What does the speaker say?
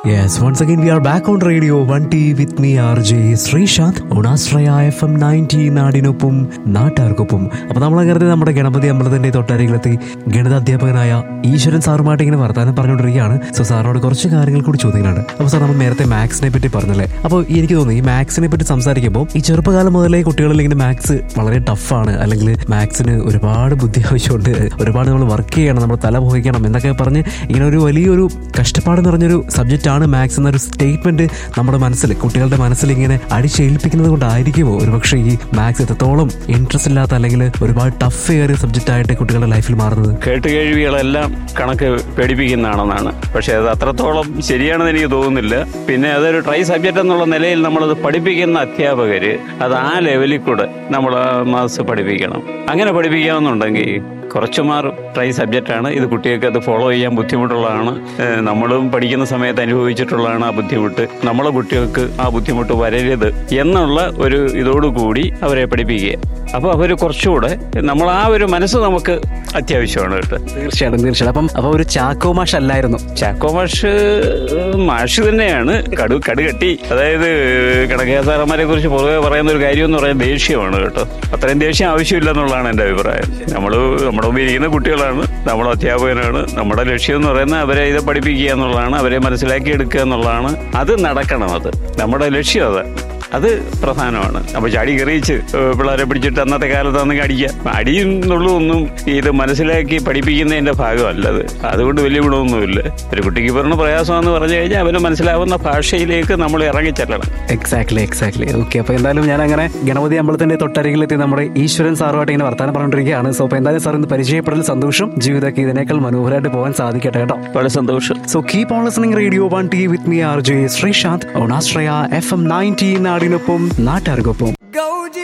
Yes, once again we are back on radio 1T with me RJ Sreesanth ഓണാശ്രയ F M ninety നാടിനൊപ്പം നാട്ടുകാർക്കൊപ്പം അപ്പൊ നമ്മളങ്ങനെ നമ്മുടെ ഗണപതി അമ്പലത്തിന്റെ തൊട്ടരികിലെത്തി ഗണിത അധ്യാപകനായ ഈശ്വരൻ സാറുമായിട്ട് ഇങ്ങനെ വർത്താനം പറഞ്ഞുകൊണ്ടിരിക്കുകയാണ് സോ സാറിനോട് കുറച്ച് കാര്യങ്ങൾ കൂടി ചോദിക്കാനുണ്ട് അപ്പോൾ സാർ നമ്മൾ നേരത്തെ മാത്സിനെ പറ്റി പറഞ്ഞല്ലേ അപ്പോൾ എനിക്ക് തോന്നുന്നു ഈ മാത്സിനെ പറ്റി സംസാരിക്കുമ്പോൾ ഈ ചെറുപ്പകാലം മുതലേ കുട്ടികളിൽ ഇങ്ങനെ മാത്സ് വളരെ ടഫാണ് അല്ലെങ്കിൽ മാത്സിന് ഒരുപാട് ബുദ്ധി ആവശ്യമുണ്ട് ഒരുപാട് നമ്മൾ വർക്ക് ചെയ്യണം നമ്മൾ തല പോയിക്കണം എന്നൊക്കെ പറഞ്ഞ് ഇങ്ങനെ ഒരു വലിയൊരു കഷ്ടപ്പാട് നിറഞ്ഞൊരു സബ്ജക്റ്റ് ആണ് മാത്സ് എന്നൊരു സ്റ്റേറ്റ്മെന്റ് നമ്മുടെ മനസ്സിൽ കുട്ടികളുടെ മനസ്സിൽ ഇങ്ങനെ അടിച്ചേൽപ്പിക്കുന്നത് കൊണ്ടായിരിക്കുമോ ഒരുപക്ഷെ ഈ മാത്സ് എത്രത്തോളം ഇൻട്രസ്റ്റ് ഇല്ലാത്ത അല്ലെങ്കിൽ ഒരുപാട് ടഫ് ഏറിയ സബ്ജക്റ്റ് ആയിട്ട് കുട്ടികളുടെ ലൈഫിൽ മാറുന്നത് കേട്ടുകേഴ്വികളെല്ലാം കണക്ക് പേടിപ്പിക്കുന്നതാണെന്നാണ് പക്ഷെ അത് അത്രത്തോളം ശരിയാണെന്ന് എനിക്ക് തോന്നുന്നില്ല പിന്നെ അതൊരു ട്രൈ സബ്ജക്റ്റ് എന്നുള്ള നിലയിൽ നമ്മളത് പഠിപ്പിക്കുന്ന അധ്യാപകര് അത് ആ ലെവലിൽ കൂടെ നമ്മൾ മാത്സ് പഠിപ്പിക്കണം അങ്ങനെ പഠിപ്പിക്കാമെന്നുണ്ടെങ്കിൽ കുറച്ച് മാറും ട്രൈ സബ്ജക്റ്റാണ് ഇത് കുട്ടികൾക്ക് അത് ഫോളോ ചെയ്യാൻ ബുദ്ധിമുട്ടുള്ളതാണ് ഏഹ് നമ്മളും പഠിക്കുന്ന സമയത്ത് അനുഭവിച്ചിട്ടുള്ളതാണ് ആ ബുദ്ധിമുട്ട് നമ്മളെ കുട്ടികൾക്ക് ആ ബുദ്ധിമുട്ട് വരരുത് എന്നുള്ള ഒരു ഇതോടുകൂടി അവരെ പഠിപ്പിക്കുക അപ്പോൾ അവർ കുറച്ചുകൂടെ നമ്മൾ ആ ഒരു മനസ്സ് നമുക്ക് അത്യാവശ്യമാണ് കേട്ടോ തീർച്ചയായിട്ടും തീർച്ചയായിട്ടും അപ്പം അപ്പൊ ഒരു ചാക്കോ മാഷ് അല്ലായിരുന്നു ചാക്കോ മാഷ് മാഷ് തന്നെയാണ് കടു കടുകട്ടി അതായത് കണക്കേ സാറന്മാരെ കുറിച്ച് പൊതുവെ പറയുന്ന ഒരു കാര്യം എന്ന് പറയുന്നത് ദേഷ്യമാണ് കേട്ടോ അത്രയും ദേഷ്യം ആവശ്യമില്ല എന്നുള്ളതാണ് എൻ്റെ അഭിപ്രായം നമ്മൾ നമ്മുടെ മുമ്പിൽ ഇരിക്കുന്ന കുട്ടികളാണ് നമ്മൾ അധ്യാപകനാണ് നമ്മുടെ ലക്ഷ്യം എന്ന് പറയുന്നത് അവരെ ഇത് പഠിപ്പിക്കുക എന്നുള്ളതാണ് അവരെ മനസ്സിലാക്കി എടുക്കുക എന്നുള്ളതാണ് അത് നടക്കണം അത് നമ്മുടെ ലക്ഷ്യം അത് അത് പ്രധാനമാണ് അപ്പൊ ചാടി കറിയിച്ച് പിള്ളേരെ പിടിച്ചിട്ട് അന്നത്തെ കാലത്ത് അന്ന് അടിക്കുക അടി എന്നുള്ളതൊന്നും ഇത് മനസ്സിലാക്കി പഠിപ്പിക്കുന്നതിന്റെ ഭാഗമല്ലത് അതുകൊണ്ട് വലിയ ഗുണമൊന്നുമില്ല ഒരു കുട്ടിക്ക് പറഞ്ഞ പ്രയാസമെന്ന് പറഞ്ഞു കഴിഞ്ഞാൽ അവന് മനസ്സിലാവുന്ന ഭാഷയിലേക്ക് നമ്മൾ ഇറങ്ങിച്ചെല്ലണം എക്സാക്ട്ലി എക്സാക്ട്ലി ഓക്കെ അപ്പൊ എന്തായാലും ഞാൻ അങ്ങനെ ഗണപതി അമ്പലത്തിന്റെ തൊട്ടരികിലെത്തി നമ്മുടെ ഈശ്വരൻ സാറുമായിട്ട് ഇങ്ങനെ വർത്താനം പറഞ്ഞുകൊണ്ടിരിക്കുകയാണ് സോ അപ്പൊ എന്തായാലും സാർ ഇന്ന് പരിചയപ്പെടൽ സന്തോഷം ജീവിതമൊക്കെ ഇതിനേക്കാൾ മനോഹരമായിട്ട് പോകാൻ സാധിക്കട്ടെ കേട്ടോ വളരെ സന്തോഷം So keep on listening Radio 1T with me RJ Srishant on Astraya FM 19 നാടിനൊപ്പം നാട്ടുകാർക്കൊപ്പം